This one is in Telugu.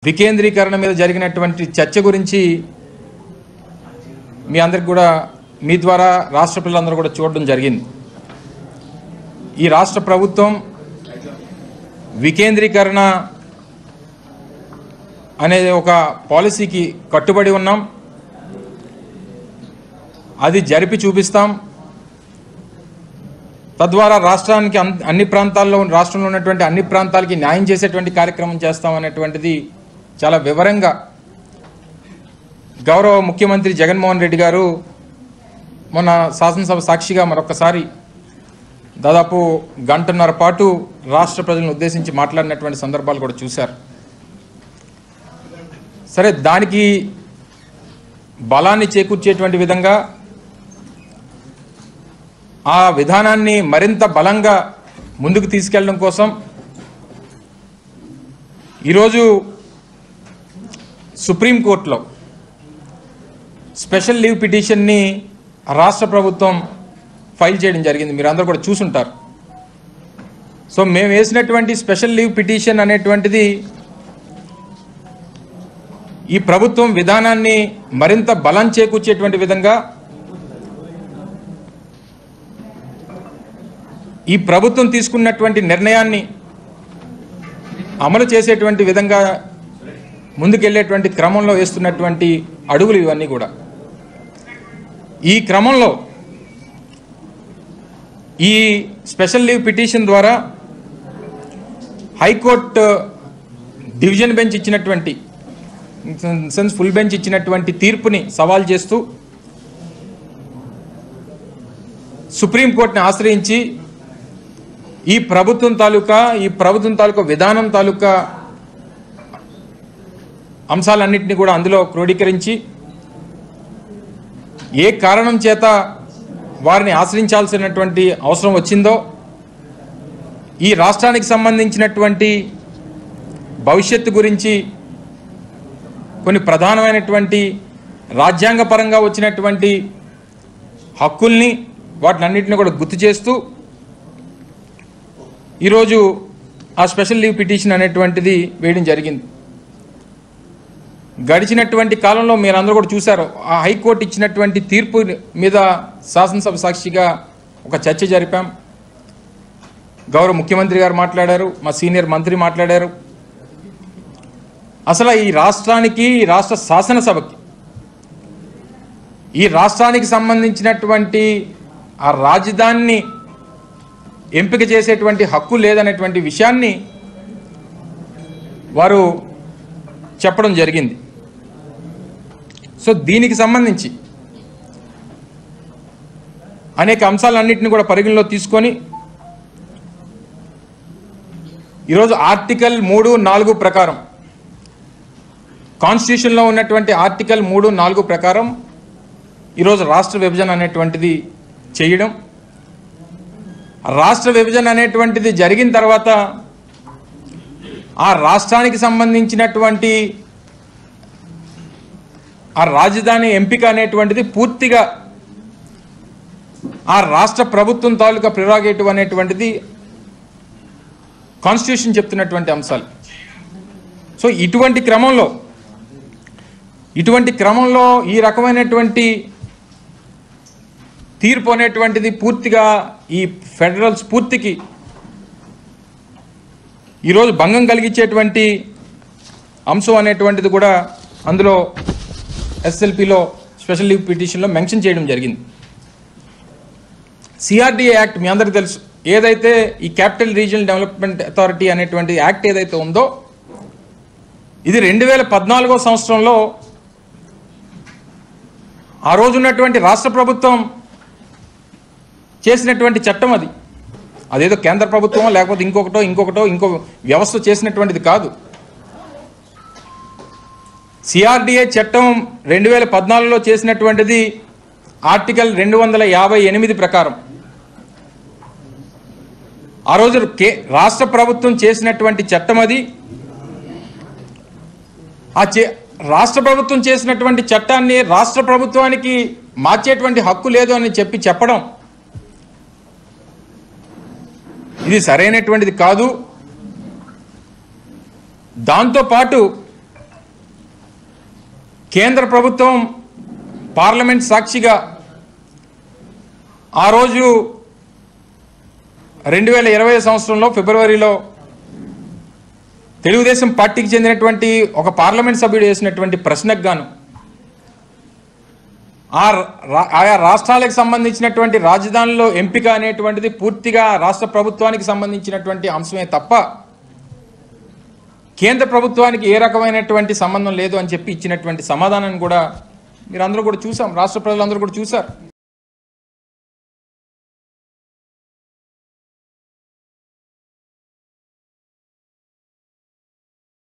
వికేంద్రీకరణ మీద జరిగినటువంటి చర్చ గురించి మీ అందరికి కూడా మీ ద్వారా రాష్ట్ర ప్రజలందరూ కూడా చూడడం జరిగింది ఈ రాష్ట్ర ప్రభుత్వం వికేంద్రీకరణ అనే ఒక పాలసీకి కట్టుబడి ఉన్నాం అది జరిపి చూపిస్తాం తద్వారా రాష్ట్రానికి అన్- అన్ని ప్రాంతాల్లో రాష్ట్రంలో ఉన్నటువంటి అన్ని ప్రాంతాలకి న్యాయం చేసేటువంటి కార్యక్రమం చేస్తాం అనేటువంటిది చాలా వివరంగా గౌరవ ముఖ్యమంత్రి జగన్మోహన్ రెడ్డి గారు మొన్న శాసనసభ సాక్షిగా మరొకసారి దాదాపు గంటన్నర పాటు రాష్ట్ర ప్రజలను ఉద్దేశించి మాట్లాడినటువంటి సందర్భాలు కూడా చూశారు సరే దానికి బలాన్ని చేకూర్చేటువంటి విధంగా ఆ విధానాన్ని మరింత బలంగా ముందుకు తీసుకెళ్ళడం కోసం ఈరోజు సుప్రీంకోర్టులో స్పెషల్ లీవ్ పిటిషన్ని రాష్ట్ర ప్రభుత్వం ఫైల్ చేయడం జరిగింది మీరు అందరూ కూడా చూసుంటారు సో మేము వేసినటువంటి స్పెషల్ లీవ్ పిటిషన్ అనేటువంటిది ఈ ప్రభుత్వం విధానాన్ని మరింత బలం చేకూర్చేటువంటి విధంగా ఈ ప్రభుత్వం తీసుకున్నటువంటి నిర్ణయాన్ని అమలు చేసేటువంటి విధంగా ముందుకెళ్లేటువంటి క్రమంలో వేస్తున్నటువంటి అడుగులు ఇవన్నీ కూడా ఈ క్రమంలో ఈ స్పెషల్ లీవ్ పిటిషన్ ద్వారా హైకోర్టు డివిజన్ బెంచ్ ఇచ్చినటువంటి సెన్స్ ఫుల్ బెంచ్ ఇచ్చినటువంటి తీర్పుని సవాల్ చేస్తూ సుప్రీంకోర్టుని ఆశ్రయించి ఈ ప్రభుత్వం తాలూకా ఈ ప్రభుత్వం తాలూకా విధానం తాలూకా అంశాలన్నింటినీ కూడా అందులో క్రోడీకరించి ఏ కారణం చేత వారిని ఆశ్రయించాల్సినటువంటి అవసరం వచ్చిందో ఈ రాష్ట్రానికి సంబంధించినటువంటి భవిష్యత్తు గురించి కొన్ని ప్రధానమైనటువంటి రాజ్యాంగపరంగా వచ్చినటువంటి హక్కుల్ని వాటినన్నింటిని కూడా గుర్తు చేస్తూ ఈరోజు ఆ స్పెషల్ లీవ్ పిటిషన్ అనేటువంటిది వేయడం జరిగింది గడిచినటువంటి కాలంలో మీరందరూ కూడా చూశారు ఆ హైకోర్టు ఇచ్చినటువంటి తీర్పు మీద శాసనసభ సాక్షిగా ఒక చర్చ జరిపాం గౌరవ ముఖ్యమంత్రి గారు మాట్లాడారు మా సీనియర్ మంత్రి మాట్లాడారు అసలు ఈ రాష్ట్రానికి ఈ రాష్ట్ర శాసనసభకి ఈ రాష్ట్రానికి సంబంధించినటువంటి ఆ రాజధానిని ఎంపిక చేసేటువంటి హక్కు లేదనేటువంటి విషయాన్ని వారు చెప్పడం జరిగింది సో దీనికి సంబంధించి అనేక అంశాలన్నింటినీ కూడా పరిగణలో తీసుకొని ఈరోజు ఆర్టికల్ మూడు నాలుగు ప్రకారం కాన్స్టిట్యూషన్లో ఉన్నటువంటి ఆర్టికల్ మూడు నాలుగు ప్రకారం ఈరోజు రాష్ట్ర విభజన అనేటువంటిది చేయడం రాష్ట్ర విభజన అనేటువంటిది జరిగిన తర్వాత ఆ రాష్ట్రానికి సంబంధించినటువంటి ఆ రాజధాని ఎంపిక అనేటువంటిది పూర్తిగా ఆ రాష్ట్ర ప్రభుత్వం తాలూకా ప్రిరాగేటివ్ అనేటువంటిది కాన్స్టిట్యూషన్ చెప్తున్నటువంటి అంశాలు సో ఇటువంటి క్రమంలో ఇటువంటి క్రమంలో ఈ రకమైనటువంటి తీర్పు అనేటువంటిది పూర్తిగా ఈ ఫెడరల్ స్ఫూర్తికి ఈరోజు భంగం కలిగించేటువంటి అంశం అనేటువంటిది కూడా అందులో ఎస్ఎల్పిలో స్పెషల్ లీవ్ పిటిషన్లో మెన్షన్ చేయడం జరిగింది సిఆర్డిఏ యాక్ట్ మీ అందరికీ తెలుసు ఏదైతే ఈ క్యాపిటల్ రీజనల్ డెవలప్మెంట్ అథారిటీ అనేటువంటి యాక్ట్ ఏదైతే ఉందో ఇది రెండు వేల పద్నాలుగో సంవత్సరంలో ఆ రోజు ఉన్నటువంటి రాష్ట్ర ప్రభుత్వం చేసినటువంటి చట్టం అది అదేదో కేంద్ర ప్రభుత్వం లేకపోతే ఇంకొకటో ఇంకొకటో ఇంకో వ్యవస్థ చేసినటువంటిది కాదు సిఆర్డిఏ చట్టం రెండు వేల పద్నాలుగులో చేసినటువంటిది ఆర్టికల్ రెండు వందల యాభై ఎనిమిది ప్రకారం ఆ రోజు కే రాష్ట్ర ప్రభుత్వం చేసినటువంటి చట్టం అది ఆ చే రాష్ట్ర ప్రభుత్వం చేసినటువంటి చట్టాన్ని రాష్ట్ర ప్రభుత్వానికి మార్చేటువంటి హక్కు లేదు అని చెప్పి చెప్పడం ఇది సరైనటువంటిది కాదు దాంతోపాటు కేంద్ర ప్రభుత్వం పార్లమెంట్ సాక్షిగా ఆ రోజు రెండు వేల ఇరవై సంవత్సరంలో ఫిబ్రవరిలో తెలుగుదేశం పార్టీకి చెందినటువంటి ఒక పార్లమెంట్ సభ్యుడు వేసినటువంటి ప్రశ్నకు గాను ఆ రా- ఆయా రాష్ట్రాలకు సంబంధించినటువంటి రాజధానిలో ఎంపిక అనేటువంటిది పూర్తిగా రాష్ట్ర ప్రభుత్వానికి సంబంధించినటువంటి అంశమే తప్ప కేంద్ర ప్రభుత్వానికి ఏ రకమైనటువంటి సంబంధం లేదు అని చెప్పి ఇచ్చినటువంటి సమాధానాన్ని కూడా మీరందరూ కూడా చూసాం రాష్ట్ర ప్రజలందరూ కూడా చూశారు